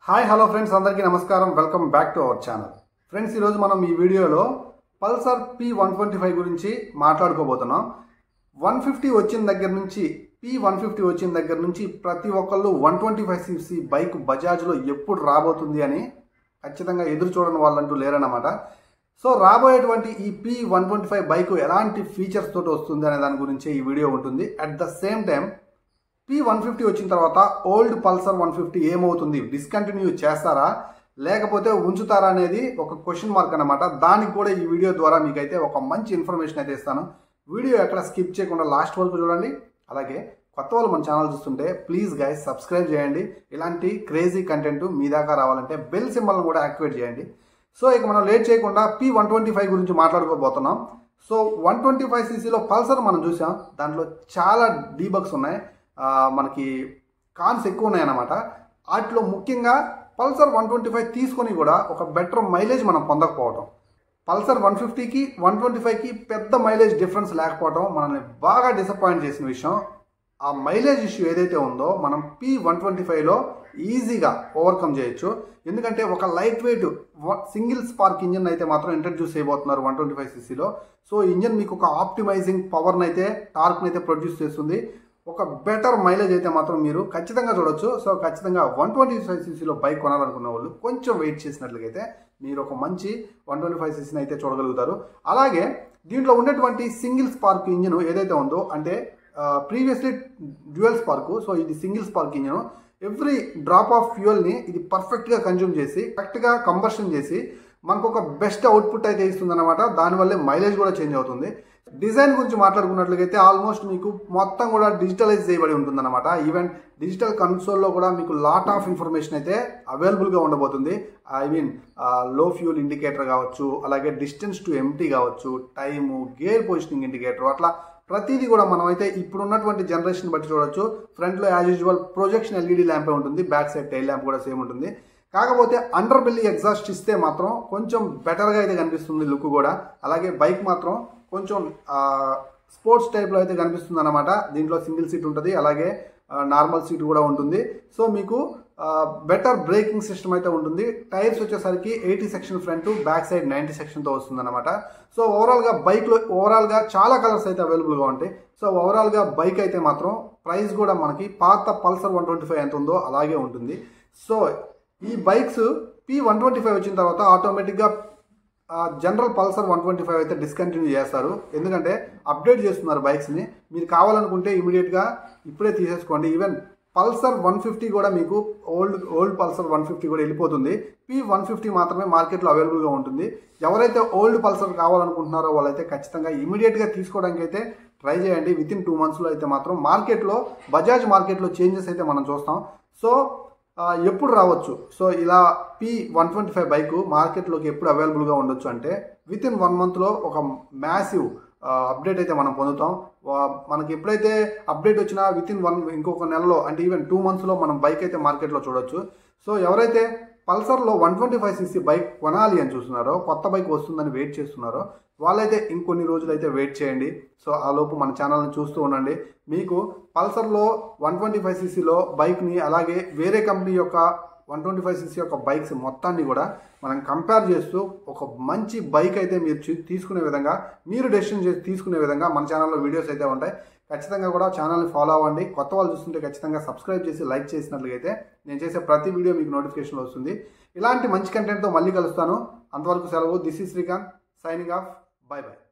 hi hello friends అందరికీ నమస్కారం welcome back to our channel friends ఈరోజు మనం ఈ వీడియోలో Pulsar P one twenty five గురించి మాట్లాడుకోబోతున్నాం వన్ ఫిఫ్టీ వచ్చిన దగ్గర నుంచి పి వన్ ఫిఫ్టీ వచ్చిన దగ్గర నుంచి ప్రతి ఒక్కళ్ళు one twenty five CC bike బజాజ్లో ఎప్పుడు రాబోతుంది అని ఖచ్చితంగా ఎదురు చూడని వాళ్ళంటూ లేరన్నమాట సో రాబోయేటువంటి ఈ P one twenty five bike ఎలాంటి ఫీచర్స్ తోటి వస్తుంది అనే దాని గురించి ఈ వీడియో ఉంటుంది at the same time P one fifty వచ్చిన తర్వాత ఓల్డ్ పల్సర్ వన్ ఫిఫ్టీ ఏమవుతుంది డిస్కంటిన్యూ చేస్తారా లేకపోతే ఉంచుతారా అనేది ఒక క్వశ్చన్ మార్క్ అనమాట దానికి కూడా ఈ వీడియో ద్వారా మీకైతే ఒక మంచి ఇన్ఫర్మేషన్ అయితే ఇస్తాను వీడియో ఎక్కడ స్కిప్ చేయకుండా లాస్ట్ వరకు చూడండి అలాగే కొత్త వాళ్ళు మన ఛానల్ చూస్తుంటే ప్లీజ్ గైస్ సబ్స్క్రైబ్ చేయండి ఇలాంటి క్రేజీ కంటెంట్ మీ దాకా రావాలంటే బెల్ సింబల్ కూడా యాక్టివేట్ చేయండి సో ఇక మనం లేట్ చేయకుండా పి వన్ ట్వంటీ ఫైవ్ గురించి మాట్లాడుకోబోతున్నాం సో వన్ ట్వంటీ ఫైవ్ సీసీలో పల్సర్ మనం చూసాం దాంట్లో చాలా డీబక్స్ ఉన్నాయి ఆ, మనకి కాన్స్ ఎక్కువ ఉన్నాయన్నమాట వాటిలో ముఖ్యంగా పల్సర్ వన్ ట్వంటీ ఫైవ్ తీసుకొని కూడా ఒక బెటర్ మైలేజ్ మనం పొందకపోవటం పల్సర్ వన్ ఫిఫ్టీకి వన్ ట్వంటీ ఫైవ్కి పెద్ద మైలేజ్ డిఫరెన్స్ లేకపోవడం మనల్ని బాగా డిసప్పాయింట్ చేసిన విషయం ఆ మైలేజ్ ఇష్యూ ఏదైతే ఉందో మనం పి వన్ ట్వంటీ ఫైవ్లో ఈజీగా ఓవర్కమ్ చేయొచ్చు ఎందుకంటే ఒక light weight single spark engine అయితే మాత్రం ఇంట్రడ్యూస్ చేయబోతున్నారు వన్ ట్వంటీ ఫైవ్ సీసీలో సో ఇంజిన్ మీకు ఒక ఆప్టిమైజింగ్ పవర్ని అయితే టార్క్ని అయితే ప్రొడ్యూస్ చేస్తుంది ఒక బెటర్ మైలేజ్ అయితే మాత్రం మీరు ఖచ్చితంగా చూడొచ్చు సో ఖచ్చితంగా వన్ ట్వంటీ ఫైవ్ సీసీలో బైక్ కొనాలనుకున్న వాళ్ళు కొంచెం వెయిట్ చేసినట్లయితే మీరు ఒక మంచి వన్ ట్వంటీ ఫైవ్ సీసీని అయితే చూడగలుగుతారు అలాగే దీంట్లో ఉన్నటువంటి సింగిల్ స్పార్క్ ఇంజిన్ ఏదైతే ఉందో అంటే ప్రీవియస్లీ డ్యూయల్ స్పార్క్ సో ఇది single spark engine every drop of ఫ్యూయల్ని ఇది పర్ఫెక్ట్గా కన్జ్యూమ్ చేసి కరెక్ట్గా కంబర్షన్ చేసి మనకు ఒక బెస్ట్ అవుట్పుట్ అయితే ఇస్తుంది అనమాట దానివల్లే మైలేజ్ కూడా చేంజ్ అవుతుంది డిజైన్ గురించి మాట్లాడుకున్నట్లయితే ఆల్మోస్ట్ మీకు మొత్తం కూడా డిజిటలైజ్ చేయబడి ఉంటుంది అనమాట ఈవెన్ డిజిటల్ కన్సోల్లో కూడా మీకు లాట్ ఆఫ్ ఇన్ఫర్మేషన్ అయితే అవైలబుల్గా ఉండబోతుంది I mean low fuel indicator కావచ్చు అలాగే డిస్టెన్స్ టు ఎంటీ కావచ్చు టైము గేర్ పొజిషనింగ్ ఇండికేటర్ అట్లా ప్రతిదీ కూడా మనం అయితే ఇప్పుడు ఉన్నటువంటి జనరేషన్ బట్టి చూడొచ్చు ఫ్రంట్లో యాజ్ యూజువల్ ప్రొజెక్షన్ ఎల్ఈడి ల్యాంపే ఉంటుంది బ్యాక్ సైడ్ టైల్ ల్యాంప్ కూడా సేమ్ ఉంటుంది కాకపోతే అండర్ బెల్లి ఎగ్జాస్ట్ ఇస్తే మాత్రం కొంచెం బెటర్గా అయితే కనిపిస్తుంది లుక్ కూడా అలాగే బైక్ మాత్రం కొంచెం స్పోర్ట్స్ టైప్లో అయితే కనిపిస్తుంది అనమాట దీంట్లో సింగిల్ సీట్ ఉంటుంది అలాగే నార్మల్ సీట్ కూడా ఉంటుంది సో మీకు బెటర్ బ్రేకింగ్ సిస్టమ్ అయితే ఉంటుంది టైర్స్ వచ్చేసరికి eighty section front back side ninety సెక్షన్తో వస్తుంది అనమాట సో ఓవరాల్గా బైక్లో ఓవరాల్గా చాలా కలర్స్ అయితే అవైలబుల్గా ఉంటాయి సో ఓవరాల్గా బైక్ అయితే మాత్రం ప్రైస్ కూడా మనకి పాత పల్సర్ వన్ ట్వంటీ ఫైవ్ ఎంత ఉందో అలాగే ఉంటుంది సో ఈ bikes P one twenty five వచ్చిన తర్వాత ఆటోమేటిక్గా general Pulsar one twenty five అయితే డిస్కంటిన్యూ చేస్తారు ఎందుకంటే అప్డేట్ చేస్తున్నారు బైక్స్ని మీరు కావాలనుకుంటే ఇమీడియట్గా ఇప్పుడే తీసేసుకోండి ఈవెన్ పల్సర్ వన్ ఫిఫ్టీ కూడా మీకు old old Pulsar one fifty కూడా వెళ్ళిపోతుంది పి వన్ ఫిఫ్టీ మాత్రమే మార్కెట్లో అవైలబుల్గా ఉంటుంది ఎవరైతే ఓల్డ్ పల్సర్ కావాలనుకుంటున్నారో వాళ్ళైతే ఖచ్చితంగా ఇమీడియట్గా తీసుకోవడానికి అయితే ట్రై చేయండి విత్ ఇన్ టూ మంత్స్లో అయితే మాత్రం మార్కెట్లో బజాజ్ మార్కెట్లో చేంజెస్ అయితే మనం చూస్తాం సో ఆ, ఎప్పుడు రావచ్చు సో ఇలా P one twenty five bike మార్కెట్లోకి ఎప్పుడు అవైలబుల్గా ఉండొచ్చు అంటే విత్ ఇన్ వన్ మంత్లో ఒక మ్యాసివ్ అప్డేట్ అయితే మనం పొందుతాం వా- మనకి ఎప్పుడైతే అప్డేట్ వచ్చినా విత్ ఇన్ వన్ ఇంకొక నెలలో అంటే ఈవెన్ టూ మంత్స్లో మనం బైక్ అయితే మార్కెట్లో చూడొచ్చు సో ఎవరైతే పల్సర్లో one twenty five CC bike కొనాలి అని చూస్తున్నారో కొత్త బైక్ వస్తుందని వెయిట్ చేస్తున్నారో వాళ్ళైతే ఇంకొన్ని రోజులు అయితే వెయిట్ చేయండి సో ఆ లోపు మన ఛానల్ని చూస్తూ ఉండండి మీకు పల్సర్లో వన్ ట్వంటీ ఫైవ్ సీసీలో బైక్ని అలాగే వేరే కంపెనీ యొక్క వన్ ట్వంటీ ఫైవ్ సీసీ యొక్క బైక్స్ మొత్తాన్ని కూడా మనం కంపేర్ చేస్తూ ఒక మంచి బైక్ అయితే మీరు చూ- తీసుకునే విధంగా మీరు డెసిషన్ చేసి తీసుకునే విధంగా మన ఛానల్లో వీడియోస్ అయితే ఉంటాయి ఖచ్చితంగా కూడా ఛానల్ని ఫాలో అవ్వండి కొత్త వాళ్ళు చూస్తుంటే ఖచ్చితంగా సబ్స్క్రైబ్ చేసి లైక్ చేసినట్లయితే నేను చేసే ప్రతి వీడియో మీకు నోటిఫికేషన్ వస్తుంది ఇలాంటి మంచి కంటెంట్తో మళ్ళీ కలుస్తాను అంతవరకు సెలవు దిస్ ఈ Srikanth signing off bye by